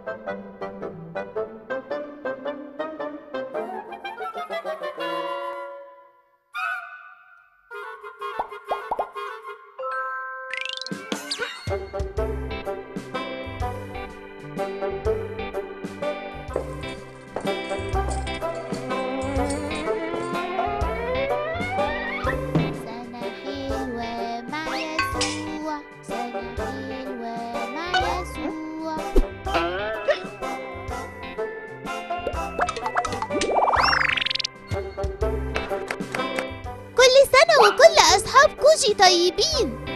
سنة حلوة مع يسوع سنة حلوة مع يسوع كل سنة وكل أصحاب كوجي طيبين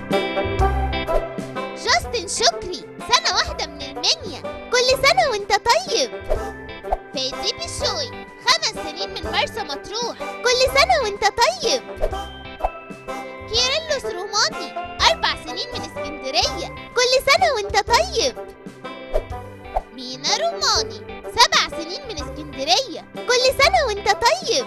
جاستن شكري سنة واحدة من المنيا كل سنة وانت طيب فادي بشوي خمس سنين من مرسى مطروح كل سنة وانت طيب كيرلس روماني أربع سنين من اسكندرية كل سنة وانت طيب مينا روماني سبع سنين من اسكندرية كل سنة وانت طيب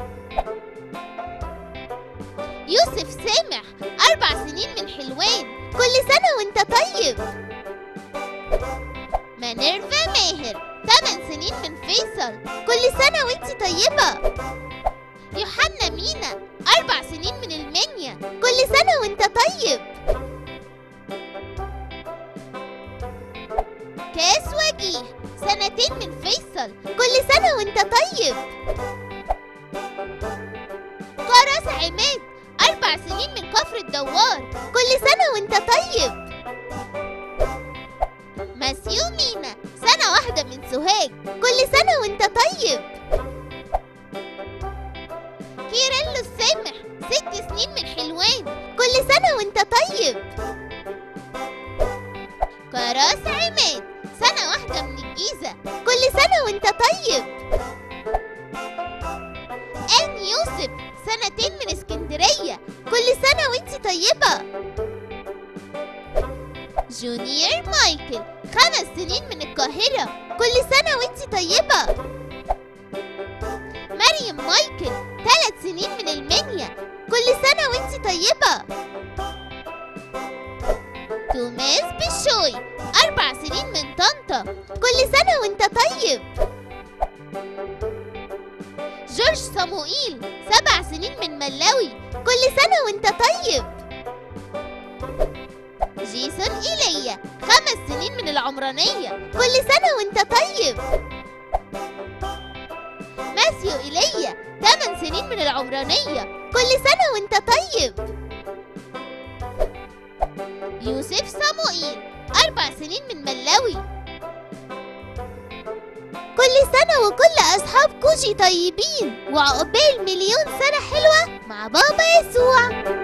يوسف سامح أربع سنين من حلوان كل سنة وانت طيب مانيرفا ماهر ثمان سنين من فيصل كل سنة وانت طيبة يوحنا مينا أربع سنين من المنيا كل سنة وانت طيب كاس وجيه سنتين من فيصل كل سنة وانت طيب كراس عماد أربع سنين من كفر الدوار كل سنة وانت طيب ماسيو مينا سنة واحدة من سوهاج كل سنة وانت طيب كيرلو السامح ست سنين من حلوان كل سنة وانت طيب كراس عماد سنة واحدة من الجيزة كل سنة وانت طيب آن يوسف سنتين من اسكندرية كل سنة وانت طيبة جونيور مايكل خمس سنين من القاهرة كل سنة وانت طيبة مريم مايكل ثلاث سنين من المنيا كل سنة وانت طيبة توماس بشوي أربع سنين من طنطا كل سنة وانت طيب جورج صموئيل سبع سنين من ملاوي كل سنة وانت طيب جيسون إيليا خمس سنين من العمرانية كل سنة وانت طيب ماسيو إيليا ثمان سنين من العمرانية كل سنة وانت طيب يوسف صموئيل أربع سنين من ملاوي كل سنة وكل أصحاب كوجي طيبين وعقبال مليون سنة حلوة مع بابا يسوع